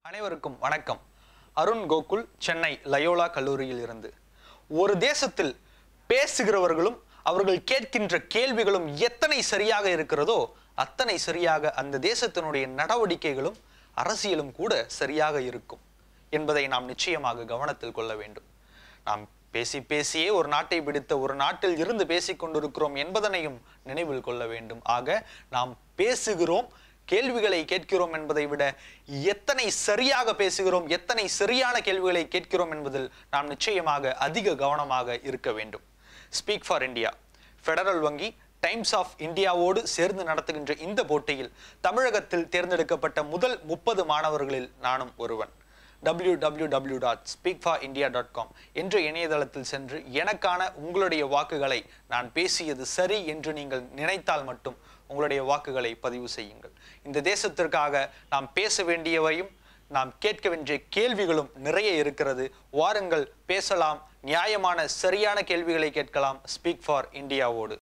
அனைவருக்கும் வணக்கம் அருண் கோகுல் சென்னை லயோலா கல்லூரியில் இருந்து ஒரு தேசத்தில் பேசுகிறவர்களும் அவர்கள் கேட்கின்ற கேள்விகளும் எத்தனை சரியாக இருக்கிறதோ அத்தனை சரியாக அந்த தேசத்தினுடைய நடவடிக்கைகளும் அரசியலும் கூட சரியாக இருக்கும் என்பதை நாம் நிச்சயமாக கவனத்தில் கொள்ள வேண்டும் நாம் பேசி பேசியே ஒரு நாட்டை பிடித்த ஒரு நாட்டில் இருந்து பேசிக் கொண்டிருக்கிறோம் என்பதனையும் நினைவில் கொள்ள வேண்டும் ஆக நாம் பேசுகிறோம் கேள்விகளை கேட்கிறோம் என்பதை விட எத்தனை சரியாக பேசுகிறோம் எத்தனை சரியான கேள்விகளை கேட்கிறோம் என்பதில் நாம் நிச்சயமாக அதிக கவனமாக இருக்க வேண்டும் ஸ்பீக் ஃபார் இந்தியா ஃபெடரல் வங்கி டைம்ஸ் ஆஃப் இந்தியாவோடு சேர்ந்து நடத்துகின்ற இந்த போட்டியில் தமிழகத்தில் தேர்ந்தெடுக்கப்பட்ட முதல் முப்பது மாணவர்களில் நானும் ஒருவன் www.speakforindia.com dot speak for India dot com என்ற இணையதளத்தில் சென்று எனக்கான உங்களுடைய வாக்குகளை நான் பேசியது சரி என்று நீங்கள் நினைத்தால் மட்டும் உங்களுடைய வாக்குகளை பதிவு செய்யுங்கள் இந்த தேசத்திற்காக நாம் பேச வேண்டியவையும் நாம் கேட்க வேண்டிய கேள்விகளும் நிறைய இருக்கிறது வாருங்கள் பேசலாம் நியாயமான சரியான கேள்விகளை கேட்கலாம் ஸ்பீக் ஃபார் இந்தியாவோடு